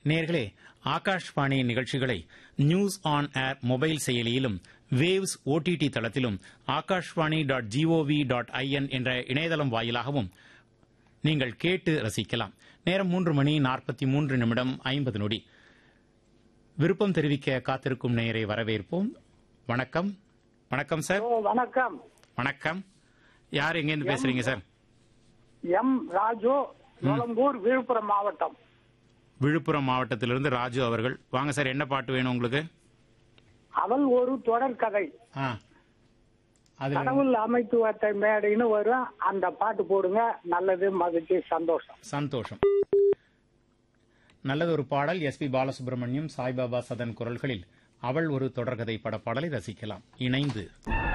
நேர்களே ஆகாஷ்வாணி நிகழ்ச்சிகளை news on air mobile செயலியிலும் வேவ்ஸ் ஓடிடி தளத்திலும் Akashvani dot gov dot in என்ற இணையதளம் வாயிலாகவும் நீங்கள் கேட்டு ரசிக்கலாம் நேரம் மூன்று மணி நாற்பத்தி மூன்று நிமிடம் ஐம்பது நொடி விருப்பம் தெரிவிக்க காத்திருக்கும் நேயரை வரவேற்போம் வணக்கம் வணக்கம் சார் ஓ வணக்கம் வணக்கம் யார் எங்கேருந்து பேசுறீங்க சார் எம் ராஜு நுளம்பூர் விழுப்புரம் மாவட்டம் விழுப்புரம் மாவட்டத்திலிருந்து ராஜு அவர்கள் வாங்க சார் என்ன பாட்டு வேணும் உங்களுக்கு அவள் ஒரு தொடர்கதை ஆ அது கடவுள் அமைத்து வைத்த மேடைன்னு வரும் அந்த பாட்டு போடுங்க நல்லது மகிழ்ச்சி சந்தோஷம் சந்தோஷம் நல்லது ஒரு பாடல் எஸ்பி பாலசுப்ரமணியம் சாய்பாபா சதன் குரல்களில் அவள் ஒரு தொடர்கதை பட பாடலை ரசிக்கலாம் இணைந்து